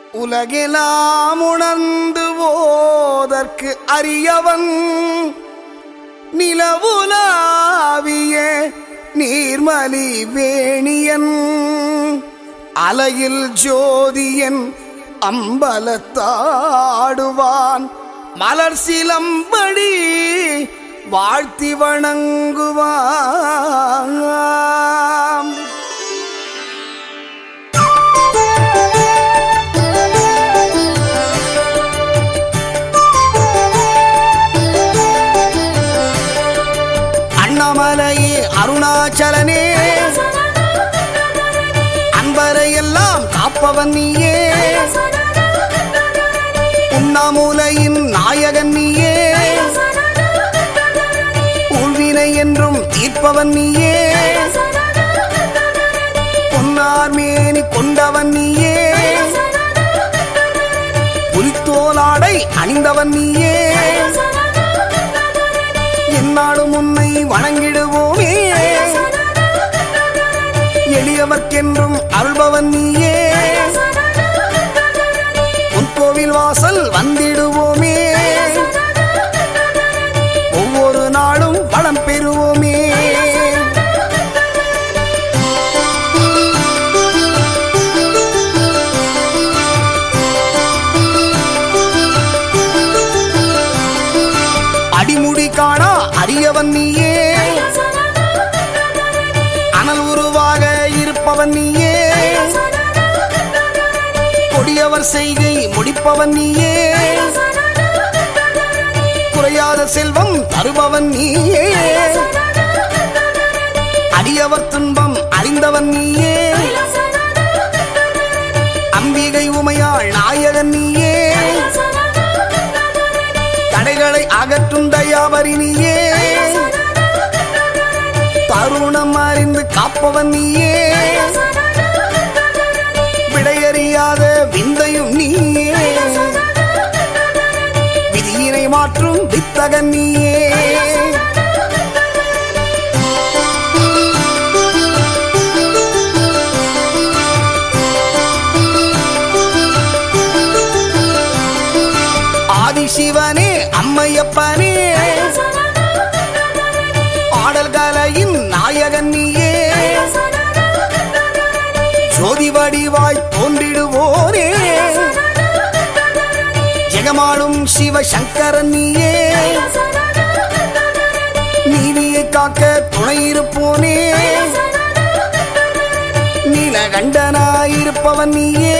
உலகெல்லாம் உணர்ந்து போதற்கு அரியவன் நிலவுலாவிய நீர்மலி வேணியன் அலையில் ஜோதியன் அம்பலத்தாடுவான் மலர் சிலம்படி வாழ்த்தி வணங்குவான் அண்ணாமலையே அருணாச்சலனே அன்பரை எல்லாம் காப்பவன் நீயே உண்ணாமூலையின் நாயகன் நீயே உள்வினை என்றும் தீர்ப்பவன் நீயே பொன்னார் மேனி கொண்டவன் நீயே புலித்தோலாடை அணிந்தவன் நீயே என்னாலும் உன்னை வணங்கிடுவோமே எளியவர்க்கென்றும் அருள்பவன் நீயே உன் கோவில் வாசல் வந்திடுவோமே ஒவ்வொரு நாளும் வளம் பெறுவோமே அடிமுடி காணா அரியவன் நீயே அனல் உருவாக இருப்பவன் நீயே கொடியவர் செய்கை முடிப்பவன் நீயே குறையாத செல்வம் தருபவன் நீயே அடியவர் துன்பம் அறிந்தவன் நீயே அம்பிகை உமையாள் நாயகன் நீயே தடைகளை அகற்றும் தயாவரி நீயே தருணம் அறிந்து காப்பவன் நீயே விடையறியாத விந்தையும் நீயே விதியினை மாற்றும் வித்தகன் நீயே ஆதிசிவனே அம்மையப்பனே ஆடல் கலையின் நாயகன் நீயே ஜோதி வடிவாய் தோன்றிடுவோனே ஜெகமாளும் சிவ சங்கரன் நீயே நீதியை காக்க துணை இருப்போனே நீலகண்டனாயிருப்பவன் நீயே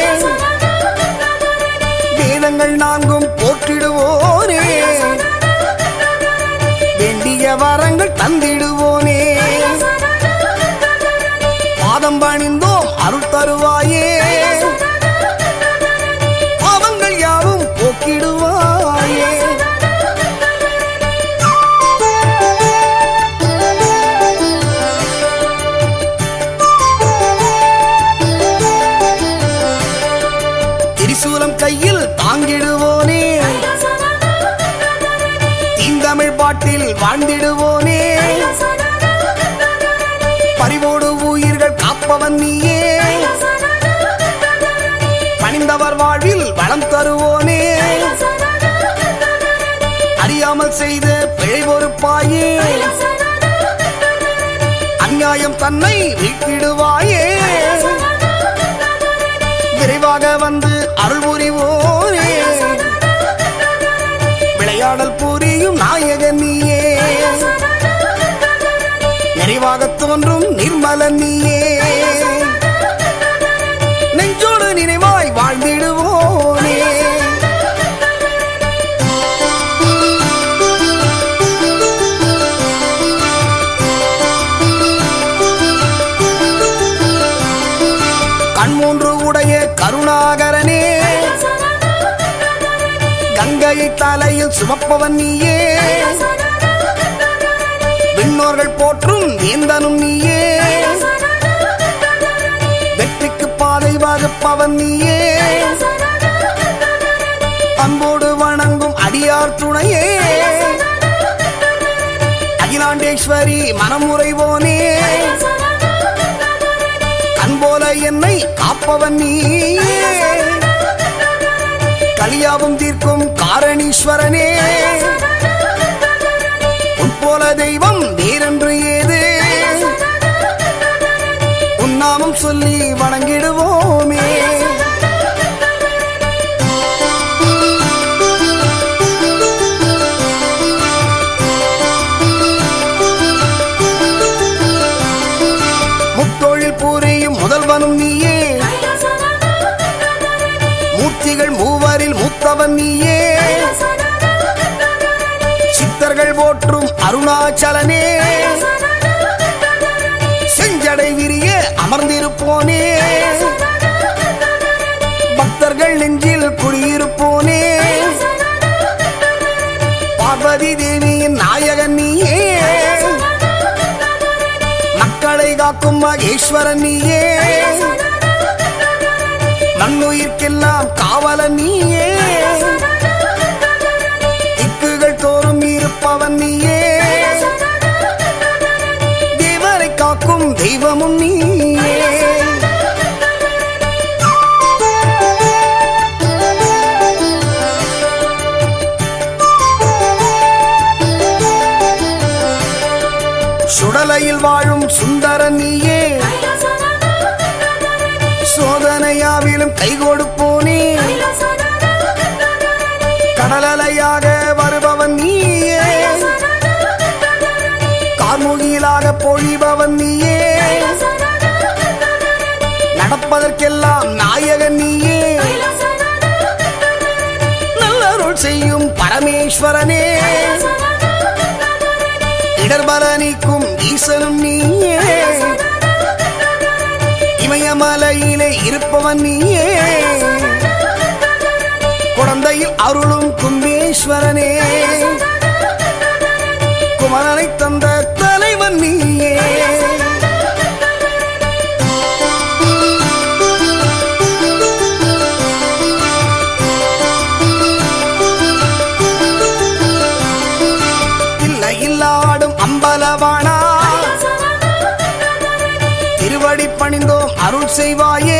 வேதங்கள் நான்கும் போற்றிடுவோனே வேண்டிய வரங்கள் தந்திடுவோனே பாதம் பணிந்தோம் அருள் தருவாயே பாவங்கள் யாவும் போக்கிடுவாயே திரிசூலம் கையில் தாங்கிடுவோனே தீந்தமிழ் பாட்டில் வாழ்ந்திடுவோனே பறிவோடு உயிர்கள் காப்பவன் நீயே பணிந்தவர் வாழ்வில் வளம் தருவோனே அறியாமல் செய்த பிழை பொறுப்பாயே அநியாயம் தன்னை வீட்டிடுவாயே விரைவாக வந்து அருள் புரிவோனே விளையாடல் புரியும் நாயகன் நீயே நிறைவாக தோன்றும் நிர்மலன் நீயே நெஞ்சோடு நினைவாய் வாழ்ந்திடுவோனே கண்மூன்று உடைய கருணாகரனே கங்கையை தலையில் சுமப்பவன் நீயே விண்ணோர்கள் போற்றும் வேந்தனும் நீயே வெற்றிக்கு பாதை வகுப்பவன் நீயே அன்போடு வணங்கும் அடியார் துணையே அகிலாண்டேஸ்வரி மனமுறைவோனே கண் போல என்னை காப்பவன் நீயே கலியாவும் தீர்க்கும் காரணீஸ்வரனே உன் போல தெய்வம் வேறென்று ஏது உன் நாமம் சொல்லி வணங்கிடுவோமே முத்தொழில் பூரியும் முதல்வனும் நீயே மூர்த்திகள் மூவரில் மூத்தவன் நீயே சித்தர்கள் போற்றும் அருணாச்சலனே செஞ்சடை விரிய அமர்ந்திருப்போனே பக்தர்கள் நெஞ்சில் குடியிருப்போனே பார்வதி தேவியின் நாயகன் நீயே மக்களை காக்கும் மகேஸ்வரன் நீயே மண்ணுயிர்க்கெல்லாம் காவலன் நீயே திக்குகள் தோறும் இருப்பவன் நீயே தேவரை காக்கும் தெய்வமும் நீயே சுடலையில் வாழும் சுந்தரன் நீயே சோதனையாவிலும் கை கொடுப்போனே கடலலையாக வருபவன் நீயே கார்முகிலாக பொழிபவன் நீயே நடப்பதற்கெல்லாம் நாயகன் நீயே நல்லருள் செய்யும் பரமேஸ்வரனே இடர்பலனிக்கும் ஈசனும் நீயே இமயமலையிலே இருப்பவன் நீயே குழந்தையில் அருளும் கும்பேஸ்வரனே குமரனை தந்த தலைவன் நீயே இல்லை இல்லாடும் அம்பலவானா திருவடி பணிந்தோம் அருள் செய்வாயே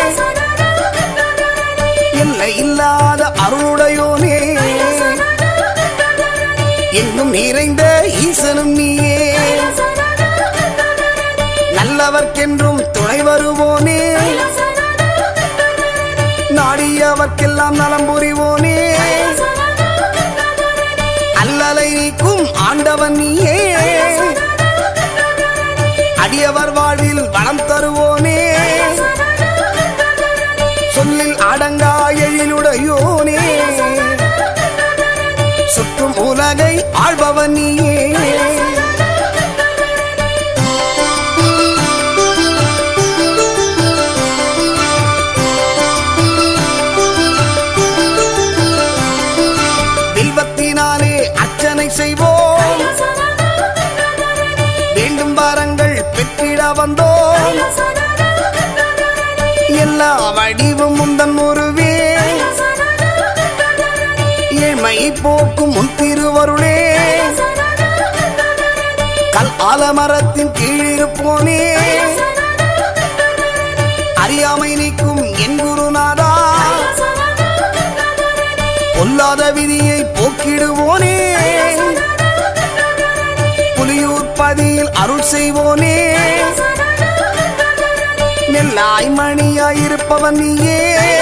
இல்லை இல்லாத அருளுடையோனே எங்கும் நிறைந்த ஈசனும் நீயே நல்லவர்க்கென்றும் துணை வருவோனே நாடியவர்க்கெல்லாம் நலம் புரிவோனே அல்லலை நீக்கும் ஆண்டவன் நீயே அடியவர் வாழ்வில் வளம் தருவோனே சொல்லில் அடங்கா எழிலுடையோனே சுற்றும் உலகை ஆள்பவன் நீயே வில்வத்தினாலே அர்ச்சனை செய்வோம் வேண்டும் வாரங்கள் பெற்றிட வந்தோம் எல்லா வடிவும் முந்தன் உருவே ஏழ்மை போக்கும் முன் திருவருளே கல் ஆலமரத்தின் கீழிருப்போனே அறியாமை நீக்கும் என் குருநாதா பொல்லாத விதியை போக்கிடுவோனே புலியூர் பதியில் அருள் செய்வோனே நெல்லாய் மணியாயிருப்பவன் நீயே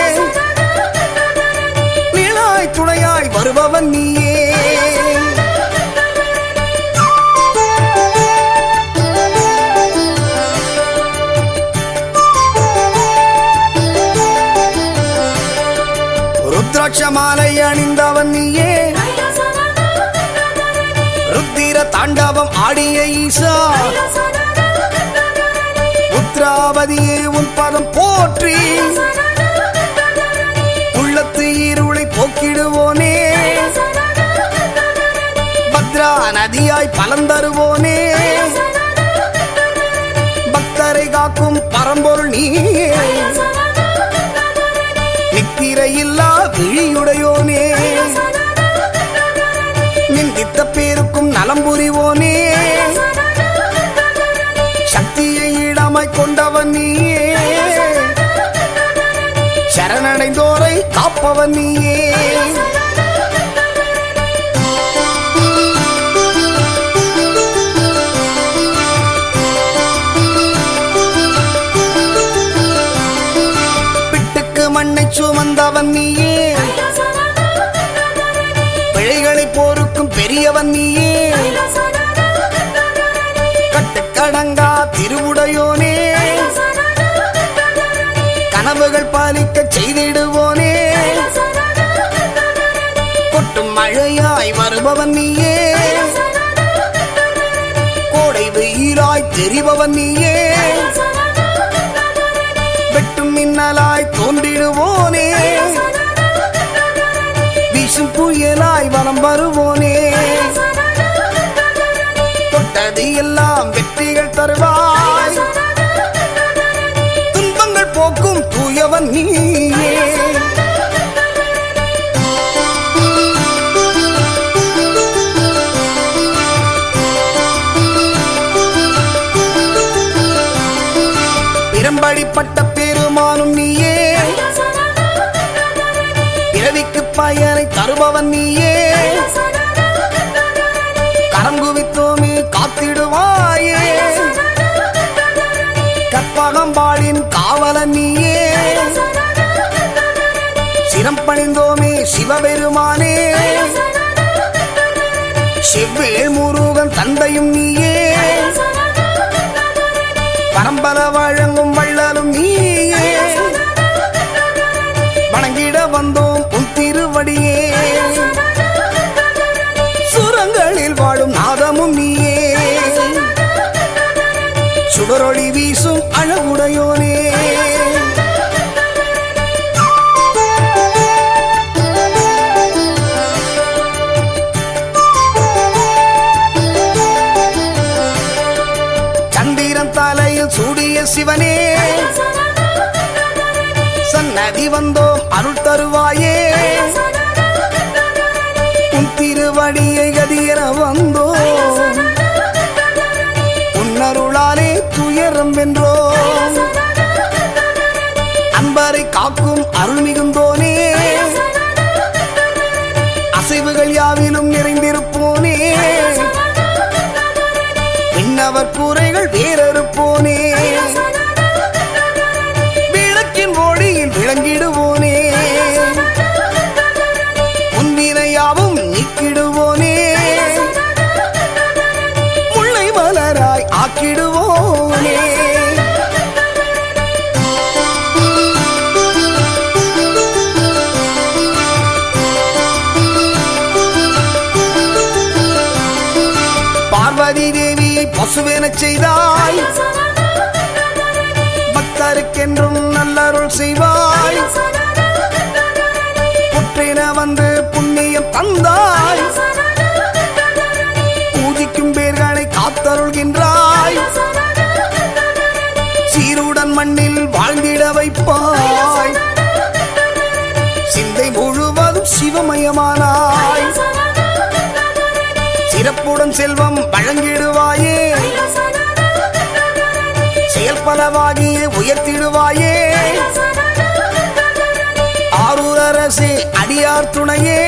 நிலாய் துணையாய் வருபவன் நீயே ருத்ராட்ச மாலை அணிந்தவன் நீயே ருத்திர தாண்டவம் ஆடிய ஈசா உத்ராவதியே உன் பதம் போற்றி உள்ளத்து இருளை போக்கிடுவோனே பத்ரா நதியாய் பலம் தருவோனே பக்தரை காக்கும் பரம்பொருள் நீயே நித்திரையில்லா விழியுடையோனே நிந்தித்த பேருக்கும் நலம் புரிவோனே சக்தியை ஈடாமாய் கொண்டவன் நீயே சரணடைந்தோரை காப்பவன் நீயே பிட்டுக்கு மண்ணை சுமந்தவன் நீயே பிழைகளை போருக்கும் பெரியவன் நீயே கட்டுக்கடங்கா திருவுடையோனே கனவுகள் பாலிக்க செய்திடுவோனே கொட்டும் மழையாய் வருபவன் நீயே கோடை வெயிலாய் தெரிபவன் நீயே வெட்டும் மின்னலாய் தோன்றிடுவோனே வீசும் புயலாய் வலம் வருவோனே தொட்டது எல்லாம் வெற்றிகள் தருவாய் துன்பங்கள் போக்கும் தூயவன் நீயே பிரம்படிப்பட்ட பெருமானும் நீயே பிறவிக்கு பயனை தருபவன் நீயே கரம் குவித்தோமே காத்திடுவாயே கற்பகம்பாளின் காவலன் நீயே சிரம் பணிந்தோமே சிவபெருமானே செவ்வேள் முருகன் தந்தையும் நீயே பரம்பர வழங்கும் வள்ளலும் நீயே வணங்கிட வந்தோம் உன் திருவடியே சுரங்களில் வாழும் நாதமும் நீயே சுடரொளி வீசும் அழகுடையோனே சந்திரன் தலையில் சூடிய சிவனே சன்னதி வந்தோம் அருள் தருவாயே உன் திருவடியை கதியர வந்தோம் உன்னருளாலே துயரம் வென்றோம் அன்பரை காக்கும் அருள் மிகுந்தோனே அசைவுகள் யாவிலும் நிறைந்திருப்போனே விண்ணவர் கூரைகள் வேறறுப்போனே விளக்கின் ஒளியில் விளங்கிடுவோனே முன்வினையாவும் நீக்கிடுவோனே முல்லை மலராய் ஆக்கிடுவோனே பார்வதி தேவியை பசுவெனச் செய்தாய் பக்தருக்கென்றும் நல்லருள் செய்வாய் புற்றென வந்து புண்ணியம் தந்தாய் பூஜிக்கும் பேர்களை காத்தருள்கின்றாய் சீருடன் மண்ணில் வாழ்ந்திட வைப்பாய் சிந்தை முழுவதும் சிவமயமானாய் சிறப்புடன் செல்வம் வழங்கிடுவாயே செயல்பலவாகிய உயர்த்திடுவாயே ஆரூர் அரசே அடியார் துணையே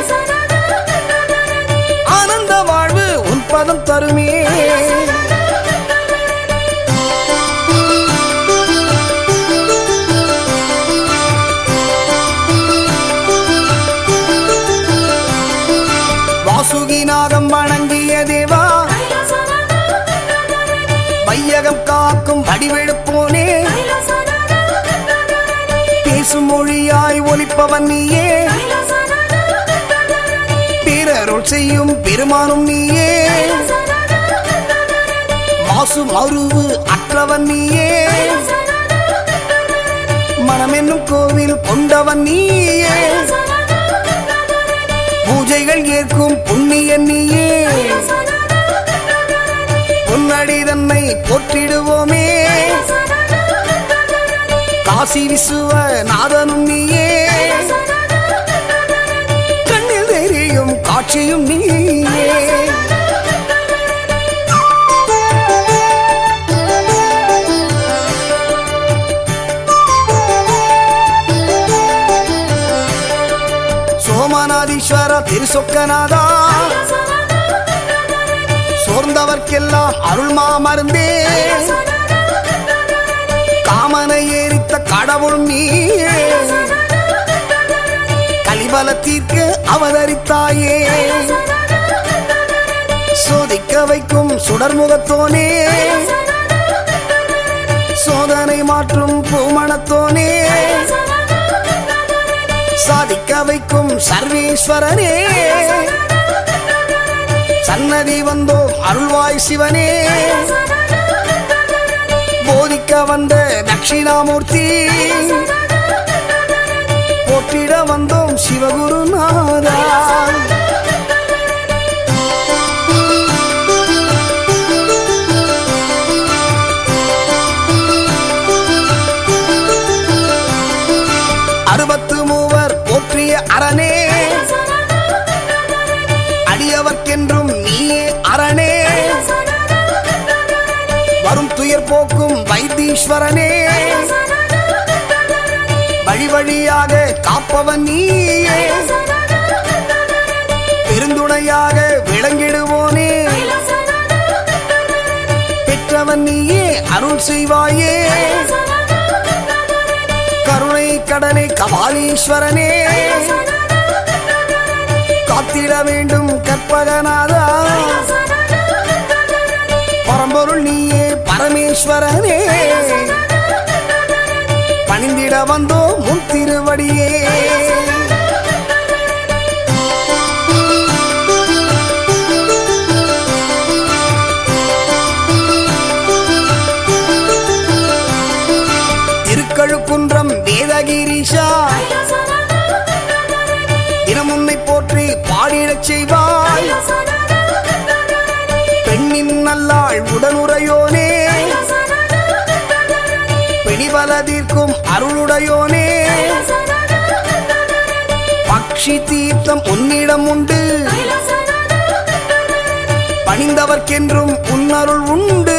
ஆனந்த வாழ்வு உன் பதம் தருமே வாசுகிநாதம் வணங்கிய தேவா வையகம் காக்கும் வடிவெடுப்போனே பேசும் மொழியாய் ஒலிப்பவன் நீயே பிறருள் செய்யும் பெருமானும் நீயே மாசு மருவு அற்றவன் நீயே மனமென்னும் கோவில் கொண்டவன் நீயே பூஜைகள் ஏற்கும் புண்ணியன் நீயே பொன்னடி தன்னை போற்றிடுவோமே காசி விசுவ நாதனும் நீயே கண்ணில் தெரியும் காட்சியும் நீயே சோமநாதீஸ்வர திருசொக்கநாதா சோர்ந்தவர்க்கெல்லாம் அருள்மா மருந்தே காமனை ஏறித்த கடவுள் நீ கலிபல தீர்க்க அவதரித்தாயே சோதிக்க வைக்கும் சுடர்முகத்தோனே சோதனை மாற்றும் பூமணத்தோனே சாதிக்க வைக்கும் சர்வேஸ்வரனே சன்னதி வந்தோம் அருள்வாய் சிவனே போதிக்க வந்த தட்சிணாமூர்த்தி போற்றிட வந்தோம் சிவகுருநாதா அறுபத்து மூவர் போற்றிய அரணே அடியவர்க்கென்றும் நீயே அரணே வரும் துயர் போக்கும் வைத்தீஸ்வரனே வழி வழியாக காப்பவன் நீயே பெருந்துணையாக விளங்கிடுவோனே பெற்றவன் நீயே அருள் செய்வாயே கருணை கடனை கபாலீஸ்வரனே காத்திட வேண்டும் கற்பகநாதா பரம்பொருள் நீயே பரமேஸ்வரனே பணிந்திட வந்தோ முன் திருவடியே திருக்கழுக்குன்றம் வேதகிரீஷா தினம் உன்னை போற்றி பாடிடச் செய்வாய் பெண்ணின் நல்லாள் உடனுரையோனே பிணிபலதீர்க்கும் அருளுடையோனே பக்ஷி தீர்த்தம் உன்னிடம் உண்டு பணிந்தவர்க்கென்றும் உன்னருள் உண்டு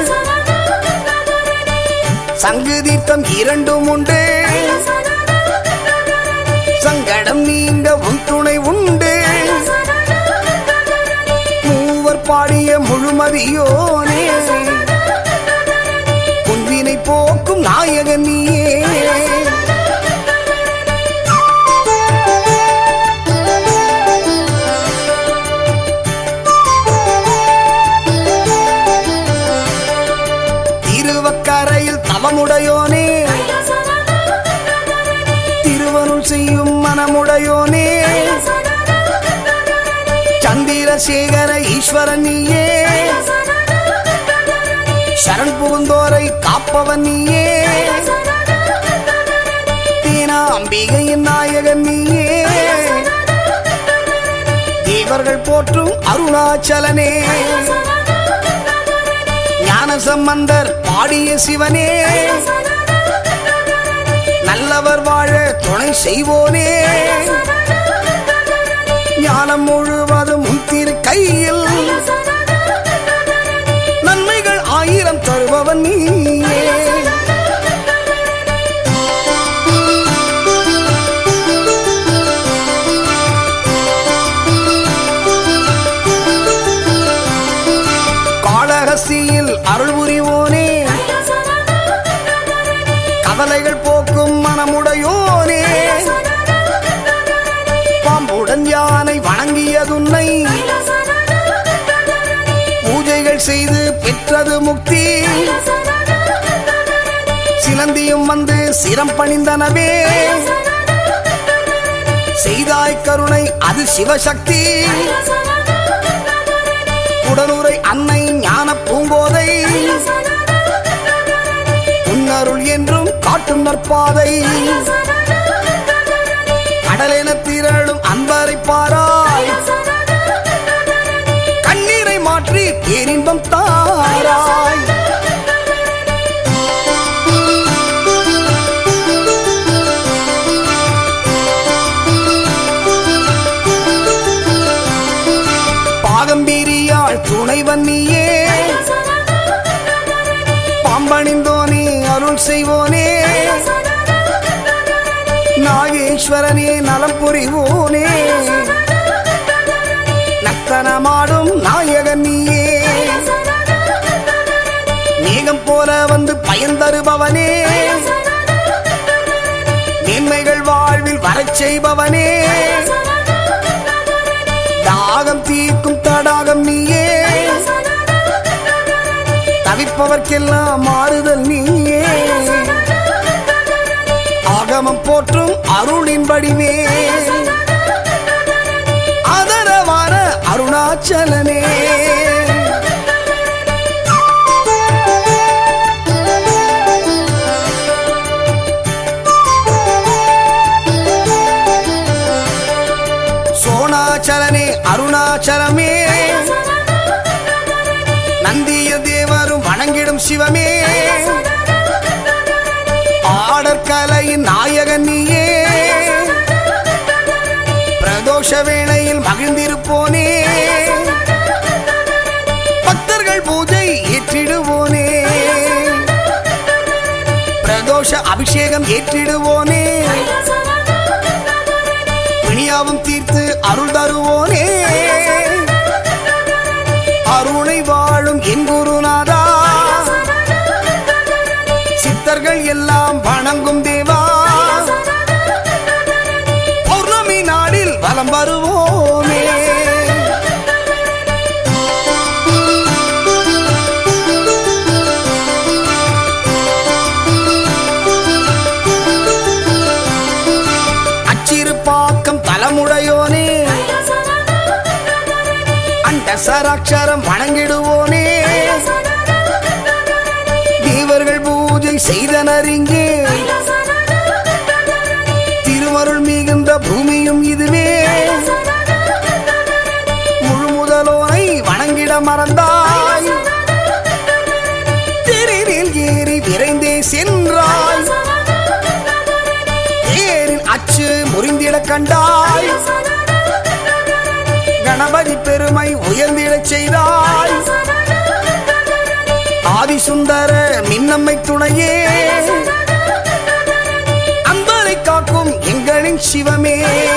சங்கு தீர்த்தம் இரண்டும் உண்டு சங்கடம் நீங்க உன் துணை உண்டு மூவர் பாடிய முழுமதியோனே பொன்வினை போக்கும் நாயகன் நீயே திருவக்கரையில் தவமுடையோனே திருவருள் செய்யும் மனமுடையோனே சந்திரசேகர ஈஸ்வரன் நீயே சரண் புகுந்தோரை காப்பவன் நீயே தீனா அம்பிகையின் நாயகன் நீயே தேவர்கள் போற்றும் அருணாச்சலனே ஞான சம்பந்தர் பாடிய சிவனே நல்லவர் வாழ துணை செய்வோனே ஞானம் முழுவதும் உன் திரு கையில் நன்மைகள் ஆயிரம் தருபவன் நீயே காளகசியில் அருள் புரிவோனே கவலைகள் போக்கும் மனமுடையோனே பாம்புடன் யானை வணங்கியதுன்னை பூஜைகள் செய்து பெற்றது முக்தி சிலந்தியும் வந்து சிரம் பணிந்தனவே செய்தாய் கருணை அது சிவசக்தி உடனுரை அன்னை ஞான பூங்கோதை உன்னருள் என்றும் காட்டும் நற்பாதை கடலென திரளும் அன்பரை பாராய் கண்ணீரை மாற்றி பேரின்பம் தாராய் பாகம்பீரியாள் துணைவன் நீயே பாம்பணிந்தோனே அருள் செய்வோனே நாகேஸ்வரனே நலம் புரிவோனே பயந்தருபவனே மேன்மைகள் வாழ்வில் வரச் செய்பவனே தாகம் தீர்க்கும் தடாகம் நீயே தவிப்பவர்க்கெல்லாம் மாறுதல் நீயே ஆகமம் போற்றும் அருளின் வடிவே ஆதரவான அருணாச்சலனே சோனாச்சலனே அருணாச்சலமே நந்திய தேவரும் வணங்கிடும் சிவமே ஆடற்கலையின் நாயகன் நீயே பிரதோஷ வேளையில் மகிழ்ந்திருப்போனே பக்தர்கள் பூஜை ஏற்றிடுவோனே பிரதோஷ அபிஷேகம் ஏற்றிடுவோனே பிணியாவும் தீர்த்து அருள் தருவோனே அருணை வாழும் என் குருநாதா சித்தர்கள் எல்லாம் வணங்கும் தேவா பௌர்ணமி நாளில் வலம் வருவோமே அச்சிறுபாக்கம் தலமுடையோனே அண்ட சராட்சரம் வணங்கிடுவோனே தேவர்கள் பூஜை செய்தனர் இங்கே திருவருள் மிகுந்த பூமியும் இதுவே முழு முதலோனை வணங்கிட மறந்தாய் தேரில் ஏறி விரைந்தே சென்றாய் ஏரின் அச்சு முறிந்திட கண்டாய் கணபதி பெருமை உயர்ந்திடச் செய்தாய் ஆதிசுந்தர மின்னம்மை துணையே அன்பரை காக்கும் எங்களின் சிவமே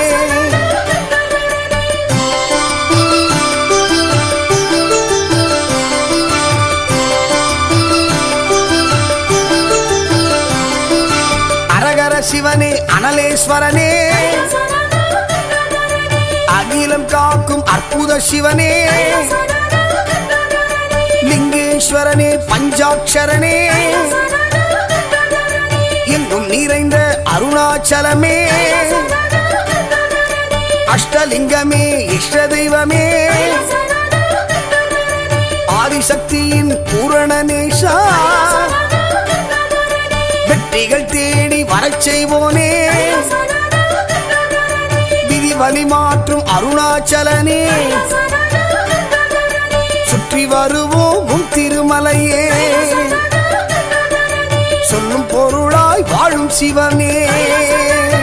அரகர சிவனே அனலேஸ்வரனே அகிலம் காக்கும் அற்புத சிவனே லிங்கேஸ்வரனே பஞ்சாட்சரனே எங்கும் நிறைந்த அருணாச்சலமே அஷ்டலிங்கமே இஷ்ட தெய்வமே ஆதிசக்தியின் பூரணநேஷா வெற்றிகள் தேடி வரச் செய்வோனே விதி வழி மாற்றும் அருணாச்சலனே சுற்றி வருவோம் உன் திருமலையே சொல்லும் பொருளாய் வாழும் சிவமே